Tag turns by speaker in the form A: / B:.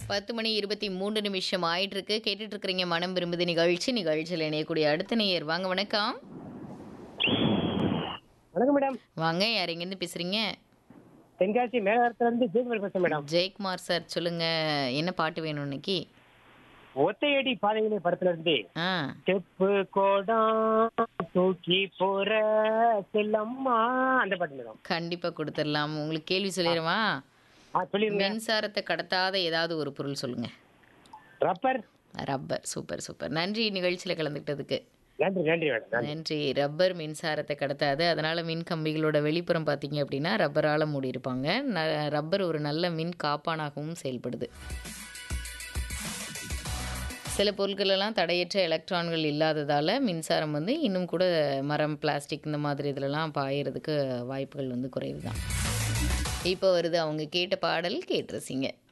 A: பத்து மணி இருபத்தி மூன்று நிமிஷம் ஆயிட்டு இருக்கு கேட்டுட்டு இருக்கிறீங்க மனம் விரும்புது நிகழ்ச்சி நிகழ்ச்சியில் இணையக்கூடிய அடுத்த நேயர் வாங்க வணக்கம்
B: வணக்கம் மேடம்
A: வாங்க யார் எங்கேருந்து பேசுறீங்க
B: தென்காசி மேலாரத்துல இருந்து ஜெயக்குமார் பேசுறேன் மேடம்
A: ஜெயக்குமார் சார் சொல்லுங்க என்ன பாட்டு வேணும் இன்னைக்கு
B: ஒத்தையடி பாதையிலே படத்துல இருந்து
A: ஆ
B: செப்பு கோடம் தூக்கி போற செல்லம்மா அந்த பாட்டு மேடம்
A: கண்டிப்பா கொடுத்துடலாம் உங்களுக்கு கேள்வி சொல்லிடுமா
B: ஆ சொல்லிருங்க
A: மின்சாரத்தை கடத்தாத ஏதாவது ஒரு பொருள் சொல்லுங்க
B: ரப்பர்
A: ரப்பர் சூப்பர் சூப்பர் நன்றி நிகழ்ச்சியில் கலந்துக்கிட்டதுக்கு
B: நன்றி நன்றி மேடம் நன்றி
A: நன்றி ரப்பர் மின்சாரத்தை கடத்தாது அதனால மின் கம்பிகளோட வெளிப்புறம் பார்த்தீங்க அப்படின்னா ரப்பரால் மூடியிருப்பாங்க ந ரப்பர் ஒரு நல்ல மின் காப்பானாகவும் செயல்படுது சில பொருட்களெல்லாம் தடையற்ற எலக்ட்ரான்கள் இல்லாததால் மின்சாரம் வந்து இன்னும் கூட மரம் பிளாஸ்டிக் இந்த மாதிரி இதிலலாம் பாயறதுக்கு வாய்ப்புகள் வந்து குறைவு தான் இப்போ வருது அவங்க கேட்ட பாடல் கேட்டு ரசிங்க